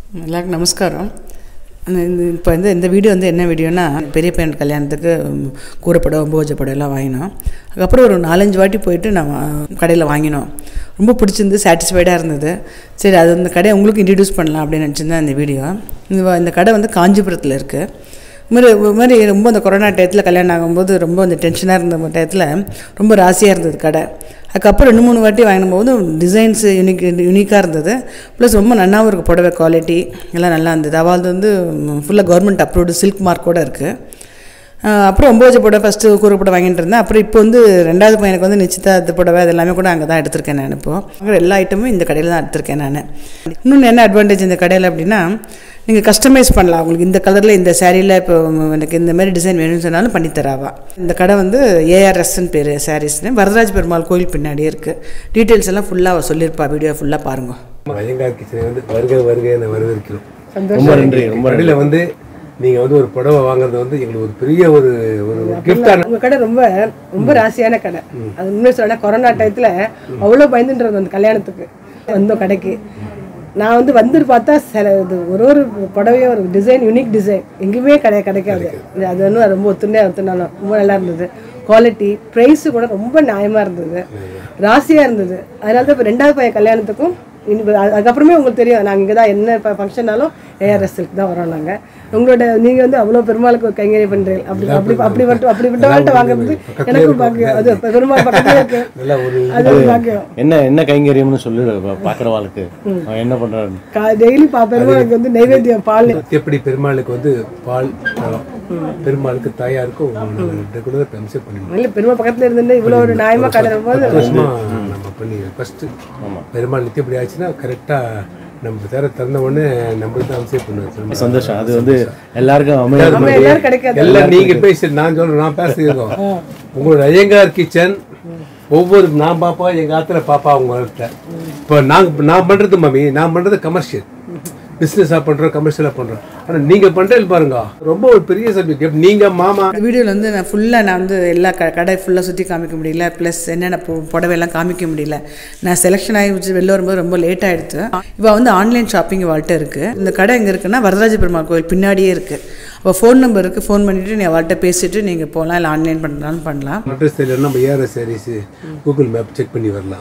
எல்லாருக்கும் நமஸ்காரம் அந்த இந்த இப்போ வந்து இந்த வீடியோ வந்து என்ன வீடியோனா பெரிய பையன் கல்யாணத்துக்கு ம், கூரைப்படம் போஜ படம் எல்லாம் வாங்கினோம் அதுக்கப்புறம் ஒரு நாலஞ்சு வாட்டி போயிட்டு நான் கடையில் வாங்கினோம் ரொம்ப பிடிச்சிருந்து சாட்டிஸ்ஃபைடாக இருந்தது சரி அது அந்த கடையை உங்களுக்கு இன்ட்ரடியூஸ் பண்ணலாம் அப்படின்னு நினச்சிருந்தேன் இந்த வீடியோ இந்த வ- இந்த கடை வந்து காஞ்சிபுரத்தில் இருக்குது மாதிரி ஒரு மாதிரி ரொம்ப அந்த கொரோனா டயத்தில் கல்யாணம் ஆகும்போது ரொம்ப அந்த டென்ஷனாக இருந்த டயத்தில் ரொம்ப ராசியாக இருந்தது கடை அதுக்கப்புறம் ரெண்டு மூணு வாட்டி வாங்கின போது டிசைன்ஸ் யூனிக் யூனிக்காக இருந்தது ப்ளஸ் ரொம்ப நல்லாவும் இருக்குது புடவை குவாலிட்டி எல்லாம் நல்லா இருந்தது அவள் வந்து ஃபுல்லாக கவர்மெண்ட் அப்ரூவ்டு சில்க் மார்க்கோடு இருக்குது அப்புறம் ஒம்பது புடவை ஃபஸ்ட்டு கூரை புடவை வாங்கிட்டு இருந்தேன் அப்புறம் இப்போ வந்து ரெண்டாவது பையனுக்கு வந்து நிச்சயதார்த்த புடவை அது எல்லாமே கூட அங்கே தான் எடுத்திருக்கேன் நான் இப்போ வாங்குற எல்லா ஐட்டமும் இந்த கடையில் தான் எடுத்திருக்கேன் நான் இன்னொன்று என்ன அட்வான்டேஜ் இந்த கடையில் அப்படின்னா நீங்கள் கஸ்டமைஸ் பண்ணலாம் உங்களுக்கு இந்த கலரில் இந்த சாரியில் இப்போ எனக்கு இந்த மாதிரி டிசைன் வேணும்னு சொன்னாலும் பண்ணி தராவா இந்த கடை வந்து ஏஆர்எஸ்ன்னு பேர் சாரீஸ்னு வரதராஜ பெருமாள் கோயில் பின்னாடியே இருக்குது டீட்டெயில்ஸ் எல்லாம் ஃபுல்லாக அவள் சொல்லியிருப்பா வீடியோ ஃபுல்லாக பாருங்கள் ஐயங்கார் கிச்சனை வந்து வருக வருக என வரவேற்கிறோம் ரொம்ப நன்றி ரொம்ப நன்றி கடையில் வந்து நீங்க வந்து ஒரு புடவை வாங்குறது வந்து எங்களுக்கு ஒரு பெரிய ஒரு ஒரு கிஃப்டான உங்க கடை ரொம்ப ரொம்ப ராசியான கடை அது உண்மையை சொல்லணும் கொரோனா டயத்துல அவ்வளோ பயந்துன்றது அந்த கல்யாணத்துக்கு வந்தோம் கடைக்கு நான் வந்து வந்துட்டு பார்த்தா சில இது ஒரு ஒரு புடவையும் ஒரு டிசைன் யூனிக் டிசைன் எங்கேயுமே கிடை கிடைக்காது இது அது வந்து ரொம்ப ஒத்துணையாக ஒத்துனாலும் ரொம்ப நல்லா இருந்தது குவாலிட்டி ப்ரைஸு கூட ரொம்ப நியாயமாக இருந்தது ராசியாக இருந்தது அதனால தான் இப்போ ரெண்டாவது பையன் கல்யாணத்துக்கும் இனி அது- அதுக்கப்புறமே உங்களுக்கு தெரியும் நாங்கள் இங்கே தான் என்ன இப்போ ஃபங்க்ஷனாலும் ஏஆர்எஸ்எல்க்கு தான் வரோம் நாங்கள் உங்களோட நீங்கள் வந்து அவ்வளோ பெருமாளுக்கு ஒரு கைங்கரியம் பண்ணுறீங்க அப்படி அப்படி அப்படி மட்டும் அப்படிப்பட்ட வாழ்க்கை வாங்குறது எனக்கும் பாக்கியம் அது இப்ப பெருமாள் பக்கத்துல இருக்கு நல்லா ஒரு அது ஒரு பாக்கியம் என்ன என்ன கைங்கரியம்னு சொல்லு பா- பாக்குறவாளுக்கு அவன் என்ன பண்றாரு டெய்லி பா பெருமாளுக்கு வந்து நைவேத்தியம் பால் எப்படி பெருமாளுக்கு வந்து பால் பழம் பெருமாளுக்கு தாயாருக்கும் ரெகுலர் பெம்சே பண்ணிடுவோம் இல்லை பெருமாள் பக்கத்துல இருந்து இவ்வளோ ஒரு நியாயமா கடை போது சந்தோஷமா நம்ம பண்ணி ஃபர்ஸ்ட் பெருமாள் நித்தியப்படி ஆச்சுன்னா கரெக்டா நம்ம தர திறந்த உடனே நம்மளுக்கு தான் அம்சே பண்ணுவோம் சந்தோஷம் அது வந்து எல்லாருக்கும் அமையாது நம்ம எல்லாரும் கிடைக்காது எல்லாம் நீங்க பேசி நான் சொல்றேன் நான் பேசுகிறோம் உங்களோட ஐயங்கார் கிச்சன் ஒவ்வொரு நான் பாப்பா எங்க ஆத்துல பாப்பா உங்கள்கிட்ட இப்போ நாங்க நான் பண்றது மம்மி நான் பண்றது கமர்ஷியல் பிசினஸா பண்றோம் கமர்ஷியலா பண்றோம் ஆனா நீங்க பண்றது பாருங்க ரொம்ப ஒரு பெரிய சப்ஜெக்ட் நீங்க மாமா வீடியோவில் வந்து நான் ஃபுல்லாக நான் வந்து எல்லா க கடை ஃபுல்லாக சுற்றி காமிக்க முடியல ப்ளஸ் என்னென்ன பொ புடவையெல்லாம் காமிக்க முடியல நான் செலெக்ஷன் ஆகி வச்சு வெளில வரும்போது ரொம்ப லேட் ஆகிடுச்சு இப்போ வந்து ஆன்லைன் ஷாப்பிங் வாழ்கிட்ட இருக்குது இந்த கடை எங்கே இருக்குன்னா வரதராஜ பெருமாள் கோயில் பின்னாடியே இருக்குது அப்போ ஃபோன் நம்பர் இருக்குது ஃபோன் பண்ணிவிட்டு நீ அவள்கிட்ட பேசிவிட்டு நீங்கள் போகலாம் இல்லை ஆன்லைன் பண்ணுறாலும் பண்ணலாம் அட்ரஸ் தெரியல நம்ம ARS sarees Google map check பண்ணி வரலாம்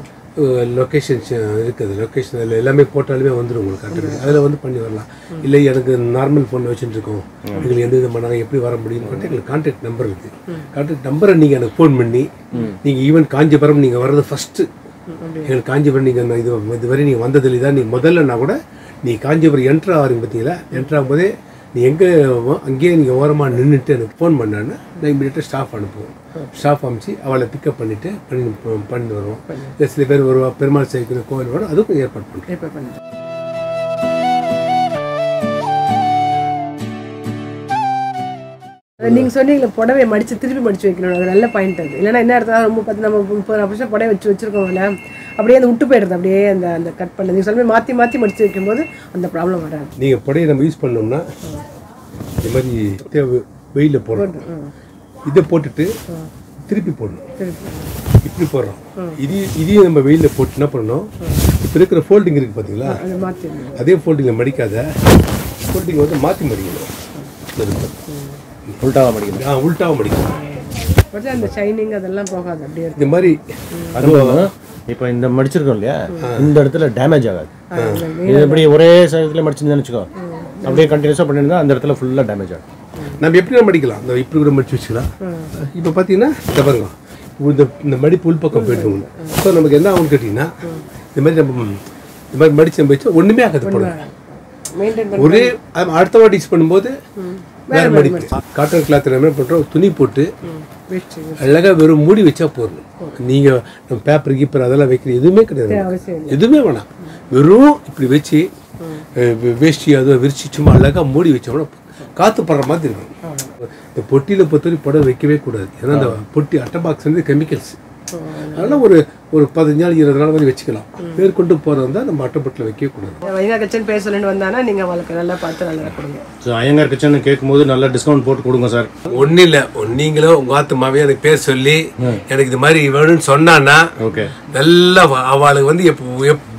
லொக்கேஷன் இருக்குது லொக்கேஷன் அதில் எல்லாமே போட்டாலுமே வந்துடும் உங்களுக்கு ஆட்டோமேட்டிக் அதில் வந்து பண்ணி வரலாம் இல்லை எனக்கு நார்மல் ஃபோன் வச்சுட்டு இருக்கோம் எங்களுக்கு எந்த விதம் பண்ணாங்க எப்படி வர முடியும்னு சொல்லிட்டு எங்களுக்கு கான்டாக்ட் நம்பர் இருக்குது கான்டாக்ட் நம்பரை நீங்கள் எனக்கு ஃபோன் பண்ணி நீங்கள் ஈவன் காஞ்சிபுரம் நீங்கள் வர்றது ஃபஸ்ட்டு எங்களுக்கு காஞ்சிபுரம் நீங்கள் இது இதுவரை நீங்கள் வந்ததில்லை தான் நீங்கள் முதல்லனா கூட நீ காஞ்சிபுரம் என்ட்ரு ஆகிறீங்க பார்த்தீங்களா என்ட்ரு ஆகும்போதே நீ எங்கே அங்கேயே நீங்கள் ஓரமாக நின்றுட்டு எனக்கு ஃபோன் பண்ணான்னு நான் இமீடியட்டாக ஸ்டாஃப் அனுப்புவோம் ஸ்டாஃப் அனுப்பிச்சு அவளை பிக்கப் பண்ணிவிட்டு பண்ணி பண்ணி வருவோம் இல்லை சில பேர் வருவா பெருமாள் சேர்க்கிற கோவில் வரும் அதுக்கும் ஏற்பாடு பண்ணுறோம் இப்போ பண்ணுறேன் நீங்க சொன்னீங்களே புடவை மடிச்சு திருப்பி மடிச்சு வைக்கணும் அது நல்ல பாயிண்ட் அது இல்லைன்னா என்ன அர்த்தம் ரொம்ப பத்து நம்ம முப்பது வருஷம் புடவை வச்சு வச்சிருக்கோம்ல அப்படியே அந்த விட்டு போயிடுது அப்படியே அந்த அந்த கட் பண்ண நீங்க சொல்லுங்க மாத்தி மாத்தி மடிச்சு வைக்கும்போது அந்த ப்ராப்ளம் வராது நீங்கள் புடையை நம்ம யூஸ் பண்ணோம்னா இந்த மாதிரி தேவை வெயிலில் போடணும் இதை போட்டுட்டு திருப்பி போடணும் இப்படி போடுறோம் இது இதையும் நம்ம வெயிலில் போட்டு என்ன பண்ணணும் இப்போ இருக்கிற ஃபோல்டிங் இருக்குது பார்த்தீங்களா அதை மாத்திடணும் அதே ஃபோல்டிங்கில் மடிக்காத ஃபோல்டிங் வந்து மாற்றி மடிக்கணும் இந்த இருக்கு. உள்டாவா மடிக்கணும் ஆ உள்டாவை மடிக்கணும் பார்த்தா அந்த ஷைனிங் அதெல்லாம் போகாது அப்படியே இருக்கு இந்த மாதிரி அதுவும் இப்போ இந்த மடிச்சிருக்கோம் இல்லையா இந்த இடத்துல டேமேஜ் ஆகாது இது இப்படி ஒரே சைஸ்ல மடிச்சிருந்தேன்னு வச்சுக்கோ அப்படியே கண்டினியூஸாக பண்ணியிருந்தா அந்த இடத்துல ஃபுல்லாக டேமேஜ் ஆகும் நம்ம எப்படி வேணா மடிக்கலாம் இந்த இப்படி கூட மடிச்சு வச்சுக்கலாம் இப்போ பார்த்தீங்கன்னா இந்த பாருங்க இந்த இந்த மடிப்பு உள்பக்கம் போயிட்டு ஸோ நமக்கு என்ன ஆகும்னு கேட்டிங்கன்னா இந்த மாதிரி நம்ம இந்த மாதிரி மடிச்சு நம்ம வச்சு ஒன்றுமே ஆகாது போடுங்க மெயின்டைன் ஒரே அது அடுத்த வாட்டி யூஸ் பண்ணும்போது வேற மடிப்பு காட்டன் கிளாத் என்ன பண்ணுறோம் துணி போட்டு பண்ணி அழகா வெறும் மூடி வச்சா போதும் நீங்க நம்ம பேப்பர் கீப்பர் அதெல்லாம் வைக்கிற எதுவுமே கிடையாது அவசியம் எதுவுமே வேணாம் வெறும் இப்படி வச்சு அஹ், வே- வேஷ்டி அதுவும் விரிச்சு சும்மா அழகா மூடி வச்சோம்னா காத்து படுற மாதிரி இருக்கும் இந்த பொட்டியில பொறுத்தவரை புடவை வைக்கவே கூடாது ஏன்னா அந்த பொட்டி அட்டை பாக்ஸ் வந்து கெமிக்கல்ஸ் அதனால ஒரு ஒரு பதினஞ்சு நாள் இருபது நாள் வரை வச்சுக்கலாம் மேற்கொண்டு போறது தான் நம்ம அட்டை பொட்டில் வைக்கவே கூடாது வைகா கச்சன் பேர் சொல்லிட்டு வந்தானா நீங்க அவளுக்கு நல்லா பார்த்து நல்லா கொடுங்க ஸோ ஐயங்கார் கிச்சன் கேட்கும்போது நல்ல டிஸ்கவுண்ட் போட்டு கொடுங்க சார் ஒன்றும் இல்லை நீங்களோ உங்க ஆத்து மாவே எனக்கு பேர் சொல்லி எனக்கு இது மாதிரி வேணும்னு சொன்னான்னா ஓகே நல்லா அவ- அவளுக்கு வந்து எப்போ எப்போ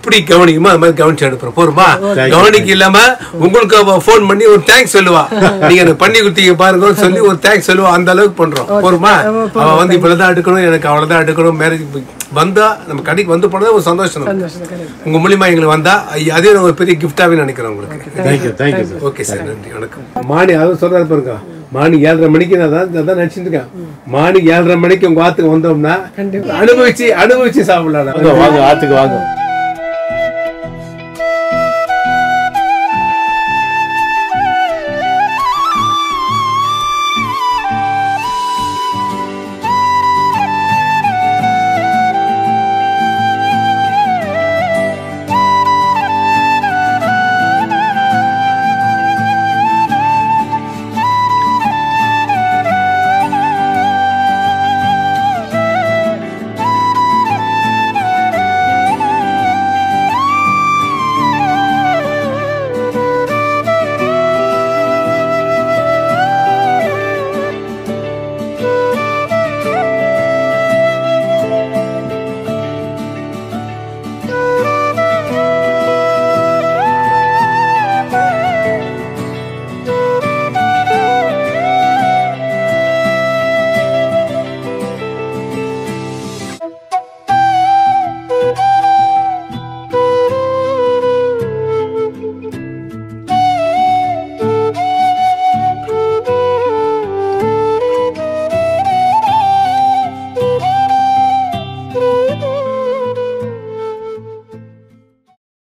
எப்படி கவனிக்குமோ அது மாதிரி கவனிச்சு அனுப்புறோம் போருமா கவனிக்க இல்லாம உங்களுக்கு அவ ஃபோன் பண்ணி ஒரு தேங்க்ஸ் சொல்லுவா நீங்க எனக்கு பண்ணி கொடுத்தீங்க பாருங்கன்னு சொல்லி ஒரு தேங்க்ஸ் சொல்லுவா அந்த அளவுக்கு பண்றோம் போருமா அவ வந்து இவ்வளவுதான் எடுக்கணும் எனக்கு அவ்வளவுதான் எடுக்கணும் மேரேஜ் வந்தா நம்ம கடைக்கு வந்து போனது ஒரு சந்தோஷம் நமக்கு. உங்க மூலியமா எங்களுக்கு வந்தா ஐயா, அதே நான் ஒரு பெரிய கிஃப்டாவே நினைக்கிறேன் உங்களுக்கு thank you thank you sir okay sir நன்றி வணக்கம் மாணி அதுவும் சொல்றாரு பாருங்க மாணி ஏழரை மணிக்கு நான் தான் அதான் நினைச்சிட்டு இருக்கேன் மாணி ஏழரை மணிக்கு உங்க ஆத்துக்கு வந்தோம்னா அனுபவிச்சு அனுபவிச்சு சாப்பிடலாம் வாங்க வாங்க ஆத்துக்கு வாங்க